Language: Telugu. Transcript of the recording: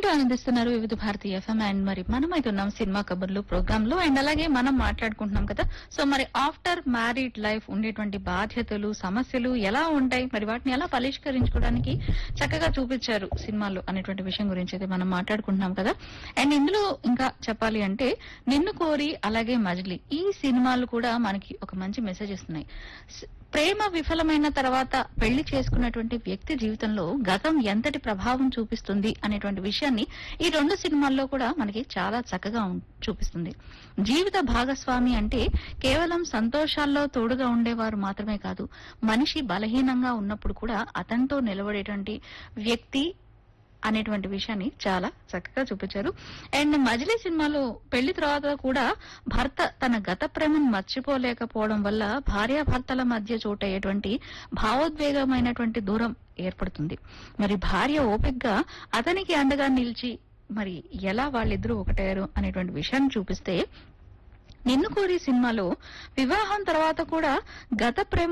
వింటూ ఆనందిస్తున్నారు వివిధ భారతి ఎఫ్ఎం అండ్ మరి మనం అయితే ఉన్నాం సినిమా కబుర్లు ప్రోగ్రామ్ లో అండ్ అలాగే మనం మాట్లాడుకుంటున్నాం కదా సో మరి ఆఫ్టర్ మ్యారీడ్ లైఫ్ ఉండేటువంటి బాధ్యతలు సమస్యలు ఎలా ఉంటాయి మరి వాటిని ఎలా పరిష్కరించుకోవడానికి చక్కగా చూపించారు సినిమాలో అనేటువంటి విషయం గురించి అయితే మనం మాట్లాడుకుంటున్నాం కదా అండ్ ఇందులో ఇంకా చెప్పాలి అంటే నిన్ను కోరి అలాగే మజిలీ ఈ సినిమాలు కూడా మనకి ఒక మంచి మెసేజ్ ఇస్తున్నాయి స్- ప్రేమ విఫలమైన తర్వాత పెళ్లి చేసుకున్నటువంటి వ్యక్తి జీవితంలో గతం ఎంతటి ప్రభావం చూపిస్తుంది అనేటువంటి విషయాన్ని ఈ రెండు సినిమాల్లో కూడా మనకి చాలా చక్కగా ఉం- చూపిస్తుంది జీవిత భాగస్వామి అంటే కేవలం సంతోషాల్లో తోడుగా ఉండేవారు మాత్రమే కాదు మనిషి బలహీనంగా ఉన్నప్పుడు కూడా అతనితో నిలబడేటువంటి వ్యక్తి అనేటువంటి విషయాన్ని చాలా చక్కగా చూపించారు అండ్ మజిలీ సినిమాలో పెళ్లి తర్వాత కూడా భర్త తన గత ప్రేమను మర్చిపోలేకపోవడం వల్ల భార్యాభర్తల మధ్య చోటయ్యేటువంటి భావోద్వేగమైనటువంటి దూరం ఏర్పడుతుంది మరి భార్య ఓపిగ్గా అతనికి అండగా నిలిచి మరి ఎలా వాళ్ళిద్దరూ ఒకటయ్యారు అనేటువంటి విషయాన్ని చూపిస్తే నిన్ను కోరి సినిమాలో వివాహం తర్వాత కూడా గత ప్రేమ